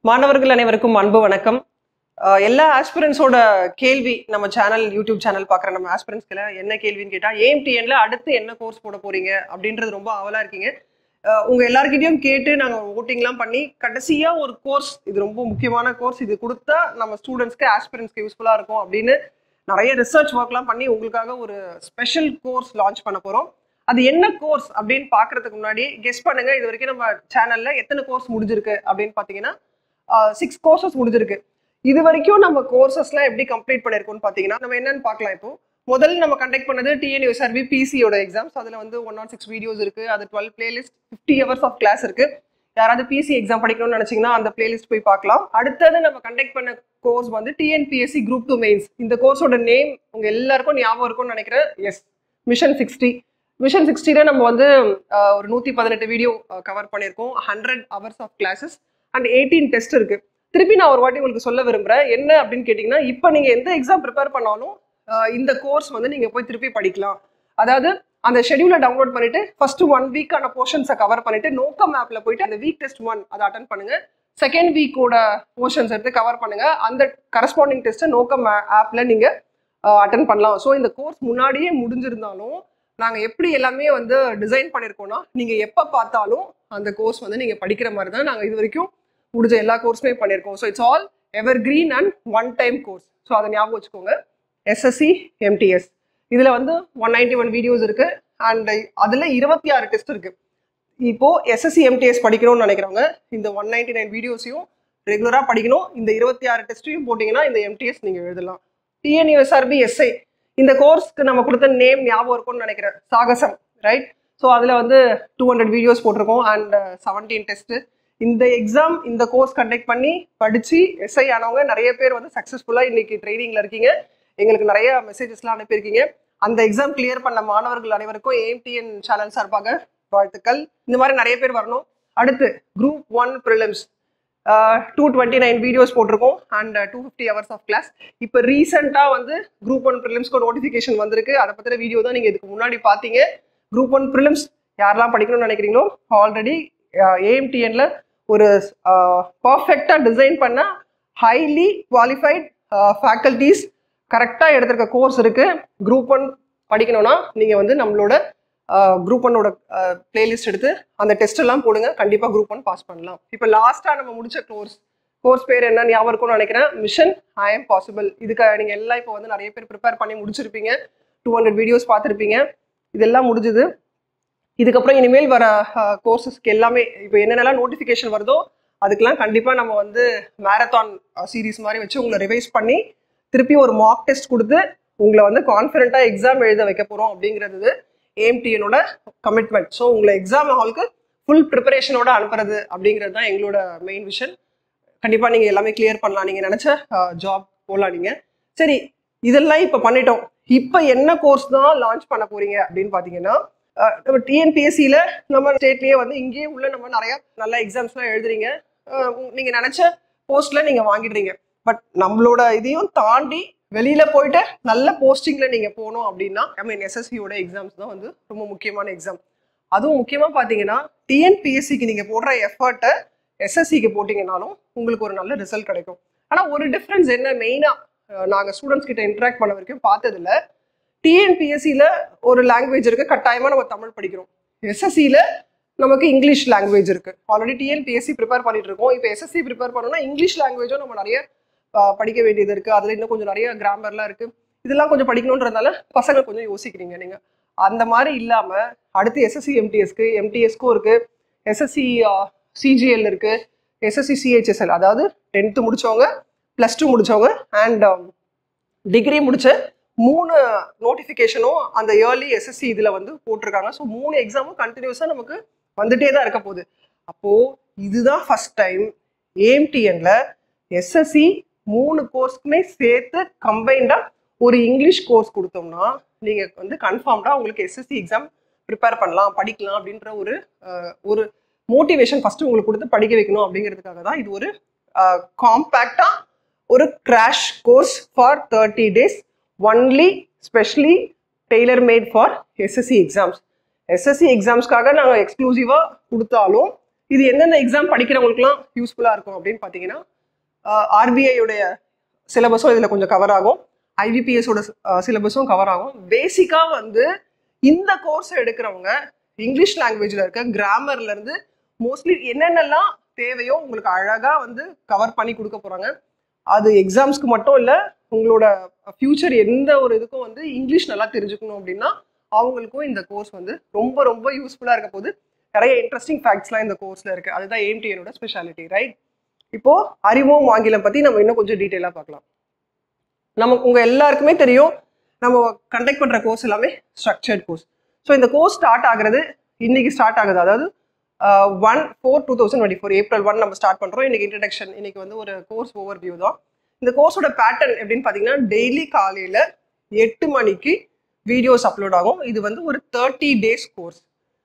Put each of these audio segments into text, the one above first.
மாணவர்கள் அனைவருக்கும் அன்பு வணக்கம் அஹ் எல்லா ஆஸ்பிரன்ஸோட கேள்வி நம்ம சேனல் யூடியூப் சேனல் பார்க்குற நம்ம ஆஸ்பிரன்ஸ்க்கு என்ன கேள்வின்னு கேட்டால் ஏஎம்டிஎன்ல அடுத்து என்ன கோர்ஸ் போட போறீங்க அப்படின்றது ரொம்ப ஆவலாக இருக்கீங்க அஹ் உங்க எல்லார்கிட்டயும் கேட்டு நாங்கள் ஓட்டிங்லாம் பண்ணி கடைசியாக ஒரு கோர்ஸ் இது ரொம்ப முக்கியமான கோர்ஸ் இது கொடுத்தா நம்ம ஸ்டூடெண்ட்ஸ்க்கு ஆஸ்பிரன்ஸ்க்கு யூஸ்ஃபுல்லாக இருக்கும் அப்படின்னு நிறைய ரிசர்ச் ஒர்க்லாம் பண்ணி உங்களுக்காக ஒரு ஸ்பெஷல் கோர்ஸ் லான்ச் பண்ண போகிறோம் அது என்ன கோர்ஸ் அப்படின்னு பார்க்கறதுக்கு முன்னாடி கெஸ் பண்ணுங்க இது வரைக்கும் நம்ம சேனல்ல எத்தனை கோர்ஸ் முடிஞ்சிருக்கு அப்படின்னு பார்த்தீங்கன்னா சிக்ஸ் கோர்சஸ் முடிஞ்சிருக்கு இது வரைக்கும் நம்ம கோர்சஸ்லாம் எப்படி கம்ப்ளீட் பண்ணிருக்கோம்னு பார்த்தீங்கன்னா நம்ம என்னன்னு பார்க்கலாம் இப்போ முதல்ல நம்ம கண்டக்ட் பண்ணது டிஎன்யூஎஸ்ஆர்பி பிசியோட எக்ஸாம்ஸ் அதில் வந்து ஒன் நாட் சிக்ஸ் வீடியோஸ் இருக்கு அது twelve playlist fifty hours of class இருக்கு யாராவது பிசி எக்ஸாம் படிக்கணும்னு நினைச்சீங்கன்னா அந்த பிளேலிஸ்ட் போய் பார்க்கலாம் அடுத்தது நம்ம கண்டக்ட் பண்ண கோர்ஸ் வந்து டிஎன்பிஎஸ்சி குரூப் டூ மெயின்ஸ் இந்த கோர்ஸோட நேம் உங்க எல்லாருக்கும் ஞாபகம் இருக்கும்னு நினைக்கிறேன் எஸ் மிஷன் சிக்ஸ்டி மிஷன் சிக்ஸ்டியில் நம்ம வந்து அஹ், ஒரு நூற்றி பதினெட்டு வீடியோ கவர் பண்ணியிருக்கோம் hundred hours of classes and eighteen test இருக்கு திருப்பி நான் ஒரு வாட்டி உங்களுக்கு சொல்ல விரும்புகிறேன் என்ன அப்படின்னு கேட்டிங்கன்னா இப்போ நீங்கள் எந்த எக்ஸாம் ப்ரிப்பேர் பண்ணாலும் அஹ், இந்த கோர்ஸ் வந்து நீங்கள் போய் திருப்பி படிக்கலாம் அதாவது அந்த ஷெடியூலை டவுன்லோட் பண்ணிட்டு ஃபர்ஸ்ட் ஒன் வீக்கான போர்ஷன்ஸை கவர் பண்ணிட்டு நோக்கம் ஆப்ல போயிட்டு அந்த வீக் டெஸ்ட் ஒன் அதை அட்டன் பண்ணுங்க செகண்ட் வீக்கோட போர்ஷன்ஸ் எடுத்து கவர் பண்ணுங்க அந்த கரஸ்பாண்டிங் டெஸ்ட்டை நோக்கம் ஆப்ல நீங்க அட்டன் பண்ணலாம் ஸோ இந்த கோர்ஸ் முன்னாடியே முடிஞ்சிருந்தாலும் நாங்கள் எப்படி எல்லாமே வந்து டிசைன் பண்ணியிருக்கோம்னா நீங்கள் எப்போ பார்த்தாலும் அந்த கோர்ஸ் வந்து நீங்கள் படிக்கிற மாதிரி தான் நாங்கள் இது வரைக்கும் முடிஞ்ச எல்லா கோர்ஸுமே பண்ணியிருக்கோம் so it's all evergreen and one time course so அதை ஞாபகம் வச்சுக்கோங்க எஸ்எஸ்சி எம்டிஎஸ் இதில் வந்து ஒன் நைன்டி ஒன் வீடியோஸ் இருக்கு அண்ட் அதில் இருபத்தி ஆறு டெஸ்ட் இருக்கு இப்போ எஸ்எஸ்சி எம்டிஎஸ் படிக்கணும்னு நினைக்கிறவங்க இந்த ஒன் நைன்டி நைன் வீடியோஸையும் ரெகுலராக படிக்கணும் இந்த இருபத்தி ஆறு டெஸ்ட்டையும் போட்டிங்கன்னா இந்த எம்டிஎஸ் நீங்கள் எழுதலாம் டிஎன்யூஎஸ்ஆர்பி எஸ்ஐ இந்த கோர்ஸ்க்கு நம்ம கொடுத்த நேம் ஞாபகம் இருக்கும்னு நினைக்கிறேன் சாகசம் ரைட் ஸோ அதில் வந்து டூ ஹண்ட்ரட் வீடியோஸ் போட்டிருக்கோம் அண்ட் செவன்டீன் டெஸ்ட்டு இந்த எக்ஸாம் இந்த கோர்ஸ் கண்டக்ட் பண்ணி படித்து எஸ்ஐ ஆனவங்க நிறைய பேர் வந்து சக்ஸஸ்ஃபுல்லாக இன்னைக்கு ட்ரைனிங்கில் இருக்கீங்க எங்களுக்கு நிறைய மெசேஜஸ்லாம் அனுப்பியிருக்கீங்க அந்த எக்ஸாம் கிளியர் பண்ண மாணவர்கள் அனைவருக்கும் ஏஎம்டிஎன் சேனல் சார்பாக வாழ்த்துக்கள் இந்த மாதிரி நிறைய பேர் வரணும் அடுத்து group one prelims two twenty nine videos போட்டிருக்கோம் and two fifty hours of class இப்போ ரீசெண்டாக வந்து குரூப் ஒன் ப்ரிலிம்ஸ்க்கு நோட்டிஃபிகேஷன் வந்திருக்கு அதை பற்றின வீடியோ தான் நீங்கள் இதுக்கு முன்னாடி பார்த்தீங்க குரூப் ஒன் ப்ரிலிம்ஸ் யாரெல்லாம் படிக்கணும்னு நினைக்கிறீங்களோ ஆல்ரெடி ஏஎம்டிஎன்ல ஒரு பர்ஃபெக்டாக டிசைன் பண்ண ஹைலி குவாலிஃபைட் ஃபேக்கல்டிஸ் கரெக்டாக எடுத்திருக்க கோர்ஸ் இருக்கு குரூப் ஒன் படிக்கணும்னா நீங்கள் வந்து நம்மளோட குரூப் ஒன்னோட பிளேலிஸ்ட் எடுத்து அந்த டெஸ்ட் எல்லாம் போடுங்க கண்டிப்பாக குரூப் ஒன் பாஸ் பண்ணலாம் இப்போ லாஸ்ட்டாக நம்ம முடிச்ச கோர்ஸ் கோர்ஸ் பேர் என்ன ஞாபகம் இருக்கும்னு நினைக்கிறேன் மிஷன் ஐ எம் பாசிபிள் இதுக்கு நீங்கள் எல்லாம் இப்போ வந்து நிறைய பேர் ப்ரிப்பேர் பண்ணி முடிச்சிருப்பீங்க டூ ஹண்ட்ரட் வீடியோஸ் பார்த்துருப்பீங்க இதெல்லாம் முடிஞ்சுது இதுக்கப்புறம் இனிமேல் வர கோர்சஸ்க்கு எல்லாமே இப்போ என்னென்னலாம் நோட்டிஃபிகேஷன் வருதோ அதுக்கெல்லாம் கண்டிப்பாக நம்ம வந்து மேரத்தான் சீரீஸ் மாதிரி வச்சு உங்களை ரிவைஸ் பண்ணி திருப்பி ஒரு மார்க் டெஸ்ட் கொடுத்து உங்களை வந்து கான்ஃபிடென்ட்டாக எக்ஸாம் எழுத வைக்க போகிறோம் அப்படிங்கிறது ஏஎம்டிஎனோட கமிட்மெண்ட் ஸோ உங்களை எக்ஸாம் ஹாலுக்கு ஃபுல் ப்ரிப்பரேஷனோட அனுப்புறது அப்படிங்கிறது தான் எங்களோட மெயின் விஷன் கண்டிப்பாக நீங்கள் எல்லாமே கிளியர் பண்ணலாம் நீங்கள் நினச்ச ஜாப் போகலாம் நீங்கள் சரி இதெல்லாம் இப்போ பண்ணிட்டோம் இப்போ என்ன கோர்ஸ் தான் லான்ச் பண்ண போறீங்க அப்படின்னு பார்த்தீங்கன்னா அஹ், நம்ம டிஎன்பிஎஸ்சியில் நம்ம ஸ்டேட்லேயே வந்து இங்கேயே உள்ள நம்ம நிறைய நல்ல எக்ஸாம்ஸ்லாம் எழுதுறீங்க அஹ், உங்க- நீங்க நினைச்ச போஸ்ட்ல நீங்க வாங்கிடுறீங்க பட் நம்மளோட இதையும் தாண்டி வெளியில போயிட்டு நல்ல போஸ்டிங்ல நீங்க போகணும் அப்படின்னா ஐ மீன் எஸ்எஸ்சியோட எக்ஸாம்ஸ் தான் வந்து ரொம்ப முக்கியமான எக்ஸாம் அதுவும் முக்கியமா பாத்தீங்கன்னா டிஎன்பிஎஸ்சிக்கு நீங்க போடுற எஃபர்ட்டை எஸ்எஸ்சிக்கு போட்டீங்கனாலும் உங்களுக்கு ஒரு நல்ல ரிசல்ட் கிடைக்கும் ஆனா ஒரு டிஃபரன்ஸ் என்ன மெயினா நாங்க ஸ்டூடெண்ட்ஸ் கிட்ட இன்ட்ராக்ட் பண்ண வரைக்கும் பார்த்ததுல டிஎன்பிஎஸ்சியில் ஒரு லாங்குவேஜ் இருக்கு கட்டாயமா நம்ம தமிழ் படிக்கிறோம் எஸ்எஸ்சியில் நமக்கு இங்கிலீஷ் லாங்குவேஜ் இருக்கு ஆல்ரெடி டிஎன்பிஎஸ்சி ப்ரிப்பேர் பண்ணிட்டு இருக்கோம் இப்போ எஸ்எஸ்சி ப்ரிப்பேர் பண்ணோம்னா இங்கிலீஷ் லாங்குவேஜும் நம்ம நிறைய ஆஹ், படிக்க வேண்டியது இருக்கு அதுல இன்னும் கொஞ்சம் நிறைய கிராமர்லாம் இருக்கு இதெல்லாம் கொஞ்சம் படிக்கணுன்றதுனால பசங்க கொஞ்சம் யோசிக்கிறீங்க நீங்க அந்த மாதிரி இல்லாம அடுத்து எஸ்எஸ்சி எம்டிஎஸ்க்கு எம்டிஎஸ்க்கும் இருக்கு எஸ்எஸ்சி சிஜிஎல் இருக்கு எஸ்எஸ்சி சிஹெச்எஸ்எல் அதாவது டென்த்து முடிச்சவங்க ப்ளஸ் டூ முடிச்சவங்க அண்ட் டிகிரி முடிச்ச மூணு நோட்டிஃபிகேஷனும் அந்த இயர்லி எஸ்எஸ்சி இதில் வந்து போட்டிருக்காங்க ஸோ மூணு எக்ஸாமும் கண்டினியூஸாக நமக்கு வந்துட்டே தான் இருக்க போகுது அப்போது இதுதான் ஃபர்ஸ்ட் டைம் ஏஎம்டிஎன்ல எஸ்எஸ்சி மூணு கோர்ஸ்க்குமே சேர்த்து கம்பைண்டாக ஒரு இங்கிலீஷ் கோர்ஸ் கொடுத்தோம்னா நீங்கள் வந்து கன்ஃபார்ம்டாக உங்களுக்கு எஸ்எஸ்சி எக்ஸாம் ப்ரிப்பேர் பண்ணலாம் படிக்கலாம் அப்படின்ற ஒரு அஹ், ஒரு மோட்டிவேஷன் ஃபஸ்ட்டு உங்களுக்கு கொடுத்து படிக்க வைக்கணும் அப்படிங்கிறதுக்காக தான் இது ஒரு காம்பேக்டாக ஒரு crash course for thirty days only specially tailor made for SSC exams SSC எக்ஸாம்ஸ்க்காக நாங்கள் எக்ஸ்க்ளூசிவாக கொடுத்தாலும் இது எந்தெந்த எக்ஸாம் படிக்கிறவங்களுக்குலாம் யூஸ்ஃபுல்லாக இருக்கும் அப்படின்னு பார்த்தீங்கன்னா ஆர்பிஐயோடைய சிலபஸும் இதில் கொஞ்சம் கவர் ஆகும் ஐபிபிஎஸோட சிலபஸும் கவர் ஆகும் பேசிக்காக வந்து இந்த கோர்ஸ் எடுக்கிறவங்க இங்கிலீஷ் லாங்குவேஜில் இருக்க கிராமர்ல இருந்து மோஸ்ட்லி என்னென்னலாம் தேவையோ உங்களுக்கு அழகாக வந்து கவர் பண்ணி கொடுக்க போகிறாங்க அது எக்ஸாம்ஸ்க்கு மட்டும் இல்லை உங்களோட ஃப்யூச்சர் எந்த ஒரு இதுக்கும் வந்து இங்கிலீஷ் நல்லா தெரிஞ்சுக்கணும் அப்படின்னா அவங்களுக்கும் இந்த கோர்ஸ் வந்து ரொம்ப ரொம்ப யூஸ்ஃபுல்லாக இருக்க போது நிறைய இன்ட்ரெஸ்டிங் ஃபேக்ட்ஸ்லாம் இந்த கோர்ஸில் இருக்குது அதுதான் ஏம்டிஎனோட ஸ்பெஷாலிட்டி ரைட் இப்போ அறிவோம் ஆங்கிலம் பற்றி நம்ம இன்னும் கொஞ்சம் டீட்டெயிலாக பார்க்கலாம் நமக்கு உங்கள் எல்லாருக்குமே தெரியும் நம்ம கண்டக்ட் பண்ணுற கோர்ஸ் எல்லாமே ஸ்ட்ரக்சர்ட் கோர்ஸ் ஸோ இந்த கோர்ஸ் ஸ்டார்ட் ஆகுறது இன்னைக்கு ஸ்டார்ட் ஆகுது அதாவது one four two thousand twenty four April one நம்ம ஸ்டார்ட் பண்ணுறோம் இன்னைக்கு இன்ட்ரடக்ஷன் இன்னைக்கு வந்து ஒரு கோர்ஸ் ஓவர் வியூ தான் இந்த கோர்ஸோட பேட்டர்ன் எப்படின்னு பார்த்தீங்கன்னா டெய்லி காலையில் எட்டு மணிக்கு வீடியோஸ் அப்லோட் ஆகும் இது வந்து ஒரு thirty days course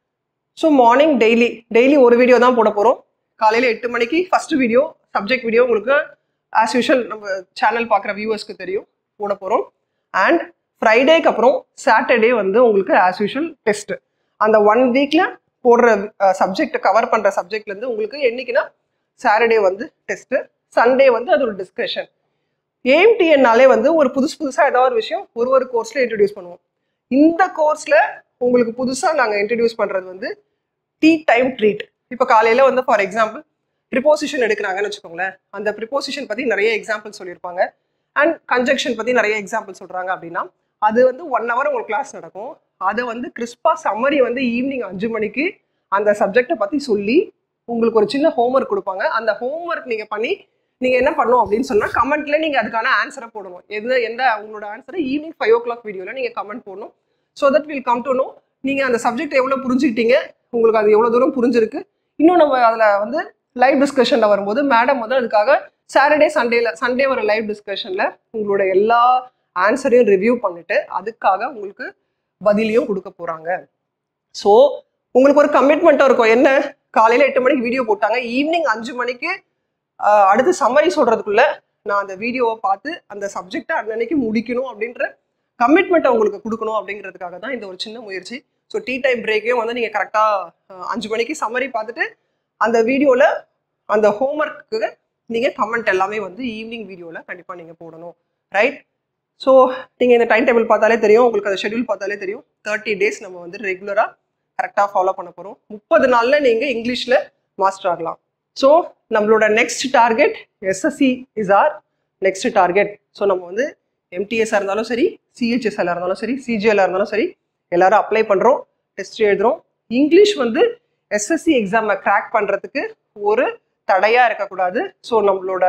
so morning daily daily ஒரு வீடியோ தான் போட போகிறோம் காலையில் எட்டு மணிக்கு ஃபர்ஸ்ட் வீடியோ சப்ஜெக்ட் வீடியோ உங்களுக்கு ஆஸ் யூஷுவல் நம்ம சேனல் பார்க்குற வியூவர்ஸ்க்கு தெரியும் போட போகிறோம் அண்ட் ஃப்ரைடேக்கு அப்புறம் சாட்டர்டே வந்து உங்களுக்கு ஆஸ் யூஷுவல் டெஸ்ட் அந்த ஒன் வீக்ல போடுற சப்ஜெக்ட் கவர் பண்ணுற சப்ஜெக்ட்லேருந்து உங்களுக்கு என்னைக்குன்னா சாட்டர்டே வந்து டெஸ்ட்டு சண்டே வந்து அது ஒரு டிஸ்கஷன் ஏஎம்டிஎன்னாலே வந்து ஒரு புதுசு புதுசாக ஏதாவது ஒரு விஷயம் ஒரு ஒரு கோர்ஸில் இன்ட்ரடியூஸ் பண்ணுவோம் இந்த கோர்ஸில் உங்களுக்கு புதுசாக நாங்கள் இன்ட்ரடியூஸ் பண்ணுறது வந்து டீ டைம் ட்ரீட் இப்போ காலையில் வந்து ஃபார் எக்ஸாம்பிள் ப்ரிப்போசிஷன் எடுக்கிறாங்கன்னு வச்சுக்கோங்களேன் அந்த ப்ரிப்போசிஷன் பற்றி நிறைய எக்ஸாம்பிள் சொல்லியிருப்பாங்க அண்ட் கன்ஜெக்ஷன் பற்றி நிறைய எக்ஸாம்பிள் சொல்கிறாங்க அப்படின்னா அது வந்து ஒன் ஹவர் உங்களுக்கு கிளாஸ் நடக்கும் அதை வந்து கிறிஸ்பா சம்மரி வந்து ஈவினிங் அஞ்சு மணிக்கு அந்த சப்ஜெக்டை பற்றி சொல்லி உங்களுக்கு ஒரு சின்ன ஹோம்ஒர்க் கொடுப்பாங்க அந்த ஹோம்ஒர்க் நீங்கள் பண்ணி நீங்கள் என்ன பண்ணணும் அப்படின்னு சொன்னால் கமெண்ட்ல நீங்கள் அதுக்கான ஆன்சரை போடணும் எந்த எந்த உங்களோட ஆன்சரை ஈவினிங் ஃபைவ் ஓ கிளாக் வீடியோவில் நீங்கள் கமெண்ட் போடணும் so that will come to know நீங்கள் அந்த சப்ஜெக்ட் எவ்வளோ புரிஞ்சுக்கிட்டீங்க உங்களுக்கு அது எவ்வளோ தூரம் புரிஞ்சிருக்கு இன்னும் நம்ம அதில் வந்து லைவ் டிஸ்கஷனில் வரும்போது மேடம் வந்து அதுக்காக சாட்டர்டே சண்டேல சண்டே வர லைவ் டிஸ்கஷனில் உங்களோட எல்லா ஆன்சரையும் ரிவ்யூ பண்ணிட்டு அதுக்காக உங்களுக்கு பதிலையும் கொடுக்க போகிறாங்க ஸோ உங்களுக்கு ஒரு கமிட்மெண்ட்டாக இருக்கும் என்ன காலையில் எட்டு மணிக்கு வீடியோ போட்டாங்க ஈவினிங் அஞ்சு மணிக்கு ஆஹ், அடுத்து சம்மரி சொல்கிறதுக்குள்ள நான் அந்த வீடியோவை பார்த்து அந்த சப்ஜெக்டை அன்னன்னைக்கு முடிக்கணும் அப்படின்ற கமிட்மெண்ட்டை உங்களுக்கு கொடுக்கணும் அப்படிங்கிறதுக்காக தான் இந்த ஒரு சின்ன முயற்சி ஸோ டீ டைம் பிரேக்கையும் வந்து நீங்கள் கரெக்டாக அஞ்சு மணிக்கு சம்மரி பார்த்துட்டு அந்த வீடியோவில் அந்த ஹோம்ஒர்க்கு நீங்கள் கமெண்ட் எல்லாமே வந்து ஈவினிங் வீடியோவில் கண்டிப்பாக நீங்கள் போடணும் ரைட் ஸோ நீங்கள் இந்த டைம் டேபிள் பார்த்தாலே தெரியும் உங்களுக்கு அந்த ஷெட்யூல் பார்த்தாலே தெரியும் தேர்ட்டி டேஸ் நம்ம வந்து ரெகுலராக கரெக்டாக ஃபாலோ பண்ண போகிறோம் முப்பது நாளில் நீங்கள் இங்கிலீஷில் மாஸ்டர் ஆகலாம் ஸோ நம்மளோட next target SSC is our next target so நம்ம வந்து எம்டிஎஸ்ஸாக இருந்தாலும் சரி சிஹெச்எஸ்ஆர் இருந்தாலும் சரி சிஜிஎல் இருந்தாலும் சரி எல்லாரும் அப்ளை பண்ணுறோம் டெஸ்ட் எழுதுறோம் இங்கிலீஷ் வந்து எஸ்எஸ்சி எக்ஸாமை கிராக் பண்ணுறதுக்கு ஒரு தடையாக இருக்கக்கூடாது ஸோ நம்மளோட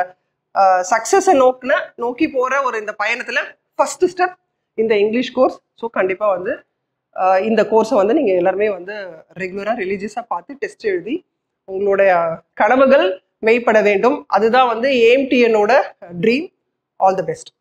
சக்ஸஸை நோக்கின நோக்கி போகிற ஒரு இந்த பயணத்தில் ஃபர்ஸ்ட் ஸ்டெப் இந்த இங்கிலீஷ் கோர்ஸ் ஸோ கண்டிப்பாக வந்து ஆஹ் இந்த கோர்ஸை வந்து நீங்கள் எல்லாருமே வந்து ரெகுலராக ரிலீஜியஸாக பார்த்து டெஸ்ட் எழுதி உங்களுடைய கனவுகள் மெய்ப்பட வேண்டும் அதுதான் வந்து ஏஎம்டிஎனோட ட்ரீம் ஆல் தி பெஸ்ட்